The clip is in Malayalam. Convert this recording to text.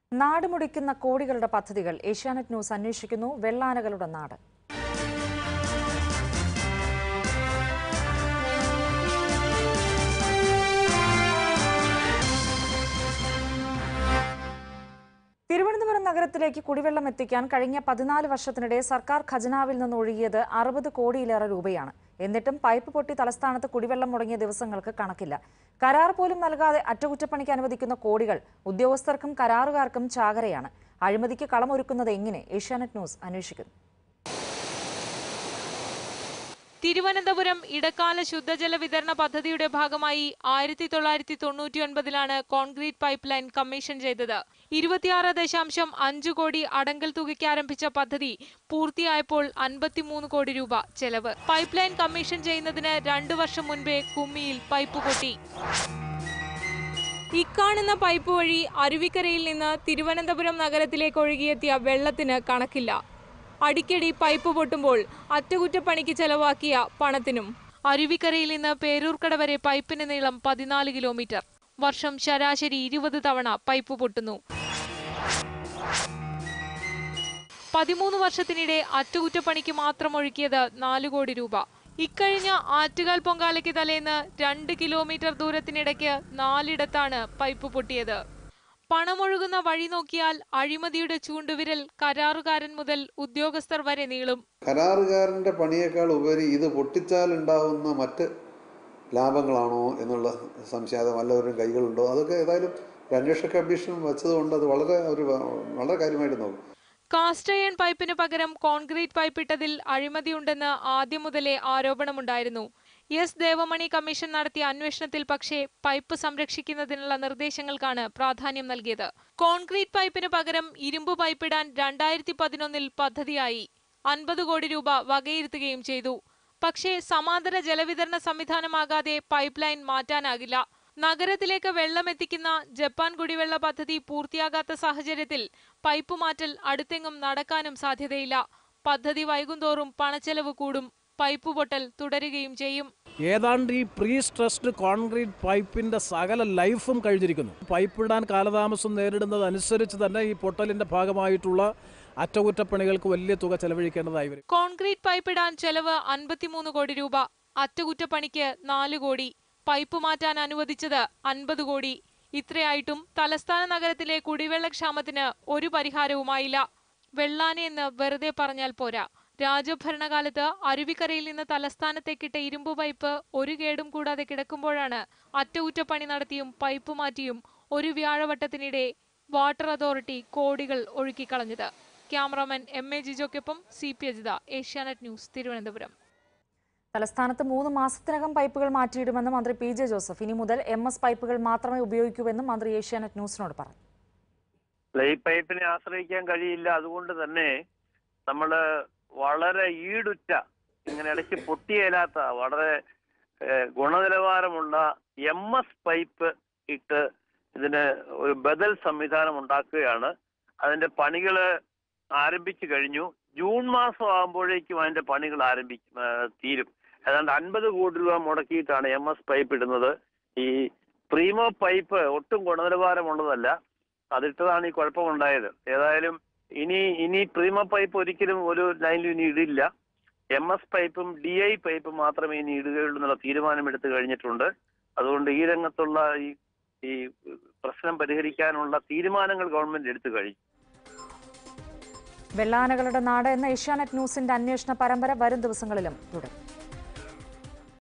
നാട് മുടിക്കുന്ന കോടികളുടെ പദ്ധതികൾ ഏഷ്യാനെറ്റ് ന്യൂസ് അന്വേഷിക്കുന്നു വെള്ളാനകളുടെ നാട് തിരുവനന്തപുരം നഗരത്തിലേക്ക് കുടിവെള്ളം എത്തിക്കാൻ കഴിഞ്ഞ പതിനാല് വർഷത്തിനിടെ സർക്കാർ ഖജനാവിൽ നിന്ന് ഒഴുകിയത് അറുപത് കോടിയിലേറെ രൂപയാണ് എന്നിട്ടും പൈപ്പ് പൊട്ടി തലസ്ഥാനത്ത് കുടിവെള്ളം മുടങ്ങിയ ദിവസങ്ങൾക്ക് കണക്കില്ല കരാർ പോലും നൽകാതെ അറ്റകുറ്റപ്പണിക്ക് അനുവദിക്കുന്ന കോടികൾ ഉദ്യോഗസ്ഥർക്കും കരാറുകാർക്കും ചാകരയാണ് അഴിമതിക്ക് കളമൊരുക്കുന്നത് എങ്ങനെ ഏഷ്യാനെറ്റ് ന്യൂസ് അന്വേഷിക്കുന്നു തിരുവനന്തപുരം ഇടക്കാല ശുദ്ധജല വിതരണ പദ്ധതിയുടെ ഭാഗമായി ആയിരത്തി തൊള്ളായിരത്തി തൊണ്ണൂറ്റി ഒൻപതിലാണ് കോൺക്രീറ്റ് പൈപ്പ് ലൈൻ കമ്മീഷൻ ചെയ്തത് ഇരുപത്തിയാറ് ദശാംശം അഞ്ച് കോടി അടങ്കൽ തുകയ്ക്ക് ആരംഭിച്ച പദ്ധതി പൂർത്തിയായപ്പോൾ അൻപത്തിമൂന്ന് കോടി രൂപ ചെലവ് പൈപ്പ് ലൈൻ കമ്മീഷൻ ചെയ്യുന്നതിന് രണ്ടു വർഷം മുൻപേ കുമ്മിയിൽ പൈപ്പ് പൊട്ടി ഇക്കാണുന്ന പൈപ്പ് വഴി അരുവിക്കരയിൽ നിന്ന് തിരുവനന്തപുരം നഗരത്തിലേക്ക് ഒഴുകിയെത്തിയ വെള്ളത്തിന് കണക്കില്ല അടിക്കടി പൈപ്പ് പൊട്ടുമ്പോൾ അറ്റകുറ്റപ്പണിക്ക് ചെലവാക്കിയ പണത്തിനും അരുവിക്കരയിൽ നിന്ന് പേരൂർക്കട വരെ പൈപ്പിന് നീളം പതിനാല് കിലോമീറ്റർ വർഷം ശരാശരി ഇരുപത് തവണ പൈപ്പ് പൊട്ടുന്നു പതിമൂന്ന് വർഷത്തിനിടെ അറ്റകുറ്റപ്പണിക്ക് മാത്രം ഒഴുക്കിയത് നാല് കോടി രൂപ ഇക്കഴിഞ്ഞ ആറ്റുകാൽ പൊങ്കാലയ്ക്ക് തലേന്ന് രണ്ട് കിലോമീറ്റർ ദൂരത്തിനിടയ്ക്ക് നാലിടത്താണ് പൈപ്പ് പൊട്ടിയത് പണമൊഴുകുന്ന വഴി നോക്കിയാൽ അഴിമതിയുടെ ചൂണ്ടുവിരൽ കരാറുകാരൻ മുതൽ ഉദ്യോഗസ്ഥർ വരെ നീളും കരാറുകാരൻ്റെ പണിയേക്കാൾ ഉപരി ഇത് പൊട്ടിച്ചാലുണ്ടാവുന്ന മറ്റ് ലാഭങ്ങളാണോ എന്നുള്ള സംശയം വല്ലവരും കൈകളുണ്ടോ അതൊക്കെ ഏതായാലും ഒരു അന്വേഷണ കമ്മീഷൻ വെച്ചതുകൊണ്ട് അത് വളരെ ഒരു വളരെ കാര്യമായിട്ട് നോക്കും കാസ്റ്റ് അയൺ പൈപ്പിന് പകരം കോൺക്രീറ്റ് പൈപ്പ് ഇട്ടതിൽ അഴിമതിയുണ്ടെന്ന് ആദ്യം മുതലേ ആരോപണമുണ്ടായിരുന്നു എസ് ദേവമണി കമ്മീഷൻ നടത്തിയ അന്വേഷണത്തിൽ പക്ഷേ പൈപ്പ് സംരക്ഷിക്കുന്നതിനുള്ള നിർദ്ദേശങ്ങൾക്കാണ് പ്രാധാന്യം നൽകിയത് കോൺക്രീറ്റ് പൈപ്പിന് പകരം ഇരുമ്പ് പൈപ്പിടാൻ രണ്ടായിരത്തി പതിനൊന്നിൽ പദ്ധതിയായി അൻപത് കോടി രൂപ വകയിരുത്തുകയും ചെയ്തു പക്ഷേ സമാന്തര ജലവിതരണ സംവിധാനമാകാതെ പൈപ്പ് ലൈൻ മാറ്റാനാകില്ല നഗരത്തിലേക്ക് വെള്ളം എത്തിക്കുന്ന ജപ്പാൻ കുടിവെള്ള പദ്ധതി പൂർത്തിയാകാത്ത സാഹചര്യത്തിൽ പൈപ്പ് മാറ്റൽ അടുത്തെങ്ങും നടക്കാനും സാധ്യതയില്ല പദ്ധതി വൈകുന്തോറും പണച്ചെലവ് കൂടും പൈപ്പ് പൊട്ടൽ തുടരുകയും ചെയ്യും ഏതാണ്ട് ഈ പ്രീ സ്ട്രെസ്ഡ് കോൺക്രീറ്റ് പൈപ്പിന്റെ സകല ലൈഫും കഴിഞ്ഞിരിക്കുന്നു പൈപ്പ് ഇടാൻ കാലതാമസം നേരിടുന്നതനുസരിച്ച് തന്നെ ഈ പൊട്ടലിന്റെ ഭാഗമായിട്ടുള്ള അറ്റകുറ്റപ്പണികൾക്ക് വലിയ തുക ചെലവഴിക്കേണ്ടതായി വരും കോൺക്രീറ്റ് പൈപ്പ് ഇടാൻ ചെലവ് അൻപത്തിമൂന്ന് കോടി രൂപ അറ്റകുറ്റപ്പണിക്ക് നാല് കോടി പൈപ്പ് മാറ്റാൻ അനുവദിച്ചത് അൻപത് കോടി ഇത്രയായിട്ടും തലസ്ഥാന നഗരത്തിലെ കുടിവെള്ളക്ഷാമത്തിന് ഒരു പരിഹാരവുമായില്ല വെള്ളാനെയെന്ന് വെറുതെ പറഞ്ഞാൽ പോരാ രാജഭരണകാലത്ത് അരുവിക്കരയിൽ നിന്ന് തലസ്ഥാനത്തേക്കിട്ട ഇരുമ്പ് പൈപ്പ് ഒരു കേടും കൂടാതെ കിടക്കുമ്പോഴാണ് അറ്റകുറ്റപ്പണി നടത്തിയും പൈപ്പ് മാറ്റിയും ഒരു വ്യാഴവട്ടത്തിനിടെ വാട്ടർ അതോറിറ്റി കോടികൾ ഒഴുക്കിക്കളഞ്ഞത് ക്യാമറാമാൻ എം എ ജിജോയ്ക്കൊപ്പം C P Ajitha Asianet news Thiruvananthapuram തലസ്ഥാനത്ത് മൂന്ന് മാസത്തിനകം പൈപ്പുകൾ മാറ്റിയിടുമെന്ന് മന്ത്രി പി ജെ ജോസഫ് ഇനി മുതൽ എം എസ് പൈപ്പുകൾ മാത്രമേ ഉപയോഗിക്കൂവെന്നും മന്ത്രി ഏഷ്യാനെറ്റ് ന്യൂസിനോട് പറഞ്ഞു ഈ പൈപ്പിനെ ആശ്രയിക്കാൻ കഴിയില്ല അതുകൊണ്ട് തന്നെ നമ്മൾ വളരെ ഈടുറ്റ ഇങ്ങനെ ഇടയ്ക്ക് പൊട്ടിയേലാത്ത വളരെ ഏഹ്, ഗുണനിലവാരമുള്ള എം എസ് പൈപ്പ് ഇട്ട് ഇതിന് ഒരു ബദൽ സംവിധാനം ഉണ്ടാക്കുകയാണ് അതിന്റെ പണികൾ ആരംഭിച്ചു കഴിഞ്ഞു ജൂൺ മാസം ആകുമ്പോഴേക്കും അതിന്റെ പണികൾ ആരംഭിക്കും ഏഹ്, തീരും ഏതാണ്ട് അൻപത് കോടി രൂപ മുടക്കിയിട്ടാണ് എം എസ് പൈപ്പ് ഇടുന്നത് ഈ പ്രീമോ പൈപ്പ് ഒട്ടും ഗുണനിലവാരമുള്ളതല്ല അതിട്ടതാണ് ഈ കുഴപ്പമുണ്ടായത് ഏതായാലും ഇനി ഇനി പ്രീമ പൈപ്പ് ഒരിക്കലും ഒരു ലൈനിലും ഇനി ഇടില്ല എം എസ് പൈപ്പും ഡി ഐ പൈപ്പും മാത്രമേ ഇനി ഇടുകയുള്ളൂ എന്നുള്ള തീരുമാനമെടുത്ത് കഴിഞ്ഞിട്ടുണ്ട് അതുകൊണ്ട് ഈ രംഗത്തുള്ള ഈ ഈ പ്രശ്നം പരിഹരിക്കാനുള്ള തീരുമാനങ്ങൾ ഗവൺമെന്റ് എടുത്തു കഴിഞ്ഞു വെള്ളാനകളുടെ നാട് എന്ന ഏഷ്യാനെറ്റ് ന്യൂസിന്റെ അന്വേഷണ പരമ്പര വരും ദിവസങ്ങളിലും തുടരും